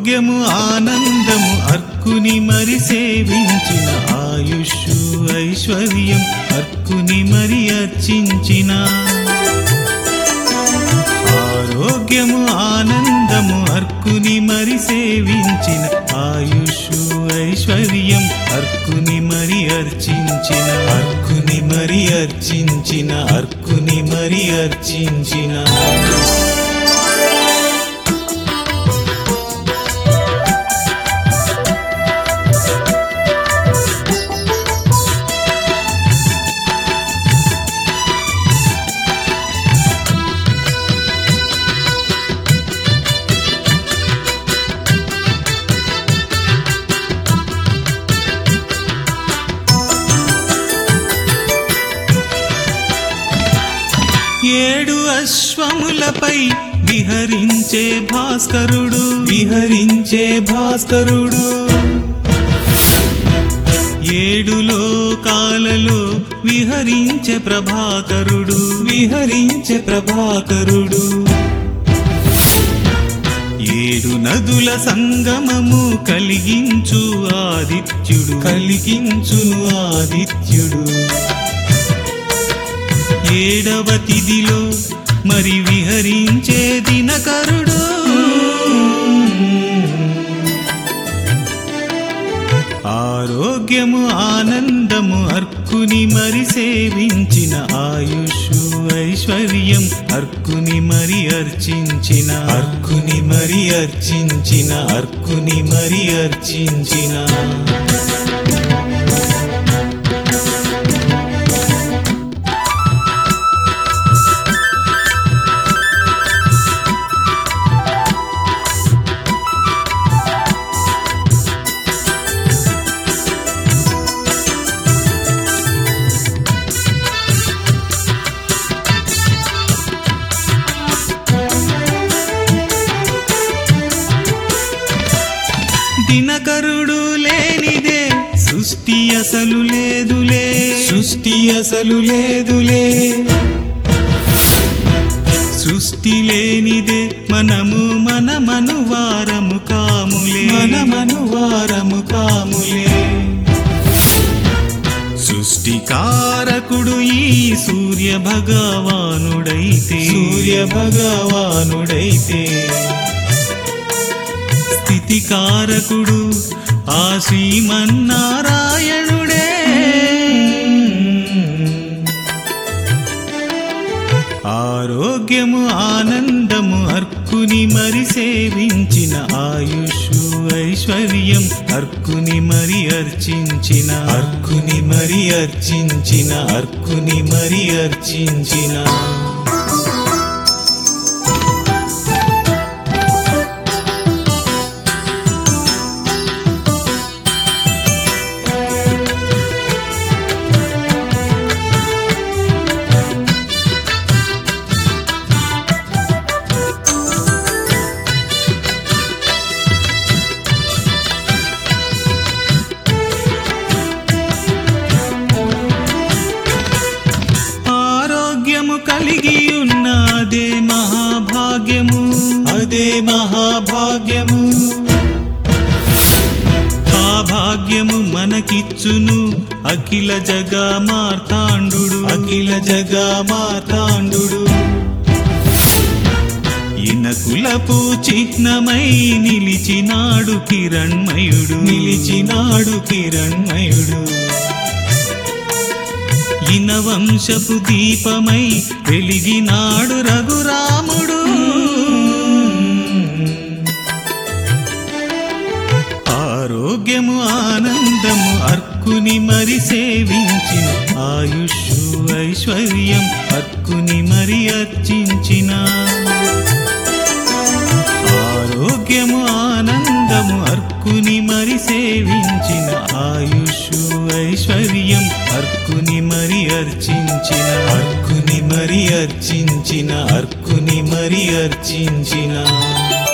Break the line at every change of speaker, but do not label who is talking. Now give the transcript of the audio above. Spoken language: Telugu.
ఆరోగ్యము ఆనందము అర్కుని మరి సేవించిన ఆయుష్ ఐశ్వర్యం అర్కుని మరి అర్చించిన ఆరోగ్యము ఆనందము అర్కుని మరి సేవించిన ఆయుష్ ఐశ్వర్యం అర్కుని మరి అర్చించిన అర్కుని మరి అర్చించిన అర్కుని మరి అర్చించిన ఏడు అశ్వములపై విహరించే భాస్కరుడు విహరించే భాస్కరుడు ఏడు లోకాలలో విహరించే ప్రభాకరుడు విహరించే ప్రభాకరుడు ఏడు నదుల సంగమము కలిగించు ఆదిత్యుడు కలిగించును ఆదిత్యుడు ఏడవ తిథిలో మరి విహరించే దినకరుడు ఆరోగ్యము ఆనందము అర్కుని మరి సేవించిన ఆయుష్ ఐశ్వర్యం అర్కుని మరి అర్చించిన అర్కుని మరి అర్చించిన అర్కుని మరి అర్చించిన దినకరుడు లేనిదే సృష్టి అసలు లేదులే సృష్టి అసలు లేదులే సృష్టి లేనిదే మనము మన మనువారము కాములే మన మనువారము కాములే సృష్టికారకుడు ఈ సూర్య భగవానుడైతే సూర్య భగవానుడైతే స్థితికారకుడు ఆ శ్రీమన్నారాయణుడే ఆరోగ్యము ఆనందము అర్కుని మరి సేవించిన ఆయుష్ ఐశ్వర్యం అర్కుని మరి అర్చించిన అర్కుని మరి అర్చించిన అర్కుని మరి అర్చించిన ఆరోగ్యము కలిగి ఉన్న అదే మహాభాగ్యము అదే మహాభాగ్యము ఆ భాగ్యము మనకిచ్చును అఖిల జగా మార్తాండు అఖిల జగా మార్తాండు ఇనకులపు చిహ్నమై నిలిచినాడు కిరణ్మయుడు నిలిచినాడు కిరణ్మయుడు ఇన వంశపు దీపమై వెలిగినాడు రఘురాముడు ఆరోగ్యము ఆనందము అర్కుని మరి సేవించిన ఆయుష్ ఐశ్వర్యం అర్కుని మరి అర్చించిన ఆరోగ్యము ఆనందము అర్కుని మరి సేవించిన ఆయుష్ ఐశ్వర్యం అర్కుని మరి అర్చించిన అర్కుని మరి అర్చించిన అర్కుని మరి అర్చించిన